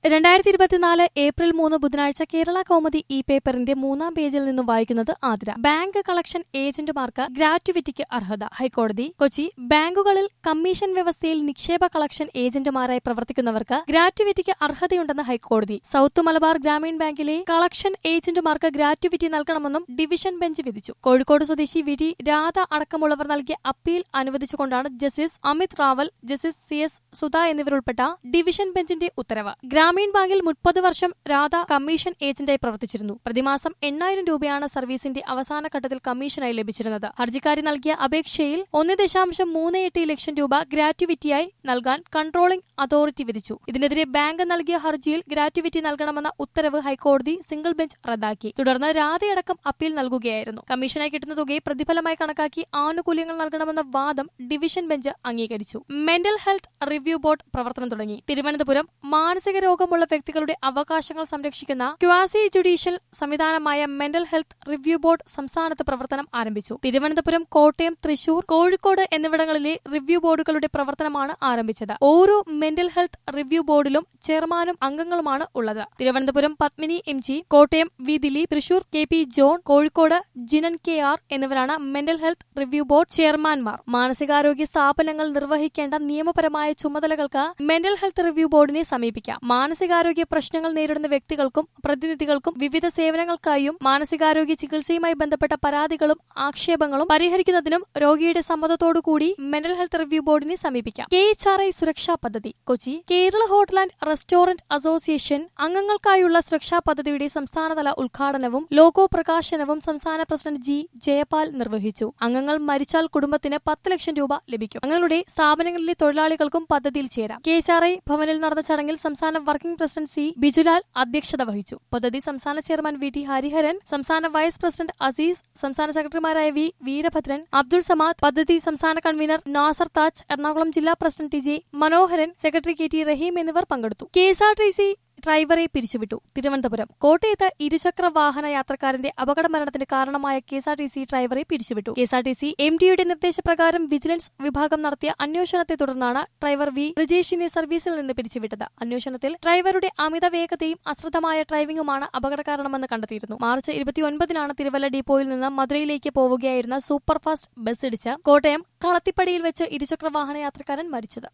രണ്ടായിരത്തി ഇരുപത്തിനാല് ഏപ്രിൽ മൂന്ന് ബുധനാഴ്ച കേരള കൗമുദി ഇ പേപ്പറിന്റെ മൂന്നാം പേജിൽ നിന്നും വായിക്കുന്നത് ആതിര ബാങ്ക് കളക്ഷൻ ഏജന്റുമാർക്ക് ഗ്രാറ്റുവിറ്റിക്ക് അർഹത ഹൈക്കോടതി കൊച്ചി ബാങ്കുകളിൽ കമ്മീഷൻ വ്യവസ്ഥയിൽ നിക്ഷേപ കളക്ഷൻ ഏജന്റുമാരായി പ്രവർത്തിക്കുന്നവർക്ക് ഗ്രാറ്റുവിറ്റിക്ക് അർഹതയുണ്ടെന്ന് ഹൈക്കോടതി സൌത്ത് മലബാർ ഗ്രാമീൺ ബാങ്കിലെ കളക്ഷൻ ഏജന്റുമാർക്ക് ഗ്രാറ്റുവിറ്റി നൽകണമെന്നും ഡിവിഷൻ ബെഞ്ച് വിധിച്ചു കോഴിക്കോട് സ്വദേശി വി ടി രാധ അടക്കമുള്ളവർ നൽകിയ അപ്പീൽ അനുവദിച്ചുകൊണ്ടാണ് justice Amit Rawal justice C S Sudha എന്നിവരുൾപ്പെട്ട ഡിവിഷൻ ബെഞ്ചിന്റെ ഉത്തരവ് ഗ്രാമീൺ ബാങ്കിൽ മുപ്പത് വർഷം രാധ കമ്മീഷൻ ഏജന്റായി പ്രവർത്തിച്ചിരുന്നു പ്രതിമാസം എണ്ണായിരം രൂപയാണ് സർവീസിന്റെ അവസാന ഘട്ടത്തിൽ കമ്മീഷനായി ലഭിച്ചിരുന്നത് ഹർജിക്കാരി നൽകിയ അപേക്ഷയിൽ ഒന്ന് ദശാംശം മൂന്ന് എട്ട് ലക്ഷം രൂപ ഗ്രാറ്റുവിറ്റിയായി നൽകാൻ കൺട്രോളിംഗ് അതോറിറ്റി വിധിച്ചു ഇതിനെതിരെ ബാങ്ക് നൽകിയ ഹർജിയിൽ ഗ്രാറ്റുവിറ്റി നൽകണമെന്ന ഉത്തരവ് ഹൈക്കോടതി സിംഗിൾ ബെഞ്ച് റദ്ദാക്കി തുടർന്ന് രാധയടക്കം അപ്പീൽ നൽകുകയായിരുന്നു കമ്മീഷനായി കിട്ടുന്ന തുകയെ പ്രതിഫലമായി കണക്കാക്കി ആനുകൂല്യങ്ങൾ നൽകണമെന്ന വാദം ഡിവിഷൻ ബെഞ്ച് അംഗീകരിച്ചു മെന്റൽ ഹെൽത്ത് റിവ്യൂ ബോർഡ് പ്രവർത്തനം തുടങ്ങി തിരുവനന്തപുരം മാനസിക രോഗമുള്ള വ്യക്തികളുടെ അവകാശങ്ങൾ സംരക്ഷിക്കുന്ന ക്വാസി ജുഡീഷ്യൽ സംവിധാനമായ മെന്റൽ ഹെൽത്ത് റിവ്യൂ ബോർഡ് സംസ്ഥാനത്ത് പ്രവർത്തനം ആരംഭിച്ചു തിരുവനന്തപുരം കോട്ടയം തൃശൂർ കോഴിക്കോട് എന്നിവിടങ്ങളിലെ റിവ്യൂ ബോർഡുകളുടെ പ്രവർത്തനമാണ് ആരംഭിച്ചത് ഓരോ മെന്റൽ ഹെൽത്ത് റിവ്യൂ ബോർഡിലും ചെയർമാനും അംഗങ്ങളുമാണ് ഉള്ളത് Thiruvananthapuram Padmini M G Kottayam V Dileep Thrissur K P John Kozhikode Jinan K R എന്നിവരാണ് മെന്റൽ ഹെൽത്ത് റിവ്യൂ ബോർഡ് ചെയർമാൻമാർ മാനസികാരോഗ്യ സ്ഥാപനങ്ങൾ നിർവഹിക്കേണ്ട നിയമപരമായ ചുമതലകൾക്ക് മെന്റൽ ഹെൽത്ത് റിവ്യൂ ബോർഡിനെ സമീപിക്കാം മാനസികാരോഗ്യ പ്രശ്നങ്ങൾ നേരിടുന്ന വ്യക്തികൾക്കും പ്രതിനിധികൾക്കും വിവിധ സേവനങ്ങൾക്കായും മാനസികാരോഗ്യ ചികിത്സയുമായി ബന്ധപ്പെട്ട പരാതികളും ആക്ഷേപങ്ങളും പരിഹരിക്കുന്നതിനും രോഗിയുടെ സമ്മതത്തോടുകൂടി മെന്റൽ ഹെൽത്ത് റിവ്യൂ ബോർഡിനെ സമീപിക്കാം കെ എച്ച് ആർ ഐ സുരക്ഷാ പദ്ധതി Kochi Kerala hotel and restaurant association അംഗങ്ങൾക്കായുള്ള സുരക്ഷാ പദ്ധതിയുടെ സംസ്ഥാനതല ഉദ്ഘാടനവും ലോഗോ പ്രകാശനവും സംസ്ഥാന പ്രസിഡന്റ് ജി ജയപാൽ നിർവഹിച്ചു അംഗങ്ങൾ മരിച്ചാൽ കുടുംബത്തിന് പത്ത് ലക്ഷം രൂപ ലഭിക്കും അംഗങ്ങളുടെ സ്ഥാപനങ്ങളിലെ തൊഴിലാളികൾക്കും പദ്ധതിയിൽ ചേരാം കെ എച്ച് ആർ ഐ ഭവനിൽ നടന്ന ചടങ്ങിൽ സംസ്ഥാന വർക്കിംഗ് പ്രസിഡന്റ് സി ബിജുലാൽ അധ്യക്ഷത വഹിച്ചു പദ്ധതി സംസ്ഥാന ചെയർമാൻ വി ടി ഹരിഹരൻ സംസ്ഥാന വൈസ് പ്രസിഡന്റ് അസീസ് സംസ്ഥാന സെക്രട്ടറിമാരായ വി വീരഭദ്രൻ അബ്ദുൾ സമാദ് പദ്ധതി സംസ്ഥാന കൺവീനർ നാസർ താജ് എറണാകുളം ജില്ലാ president T J Manoharan secretary K T Raheem എന്നിവർ പങ്കെടുത്തു K S R T C ഡ്രൈവറെ പിരിച്ചുവിട്ടു തിരുവനന്തപുരം കോട്ടയത്ത് ഇരുചക്ര വാഹന യാത്രക്കാരന്റെ അപകട മരണത്തിന് കാരണമായ K S R T C ഡ്രൈവറെ പിരിച്ചുവിട്ടു K S R T C M ഡിയുടെ നിർദ്ദേശപ്രകാരം വിജിലൻസ് വിഭാഗം നടത്തിയ അന്വേഷണത്തെ തുടർന്നാണ് ഡ്രൈവർ വി ബ്രിജേഷിനെ സർവീസിൽ നിന്ന് പിരിച്ചുവിട്ടത് അന്വേഷണത്തിൽ ഡ്രൈവറുടെ അമിത വേഗതയും അശ്രദ്ധമായ ഡ്രൈവിംഗുമാണ് അപകട കാരണമെന്ന് കണ്ടെത്തിയിരുന്നു മാർച്ച് ഇരുപത്തിയൊൻപതിനാണ് തിരുവല്ല ഡിപ്പോയിൽ നിന്ന് മധുരയിലേക്ക് പോവുകയായിരുന്ന സൂപ്പർഫാസ്റ്റ് ബസ് ഇടിച്ച് കോട്ടയം കളത്തിപ്പടിയിൽ വെച്ച് ഇരുചക്ര വാഹന യാത്രക്കാരൻ മരിച്ചത്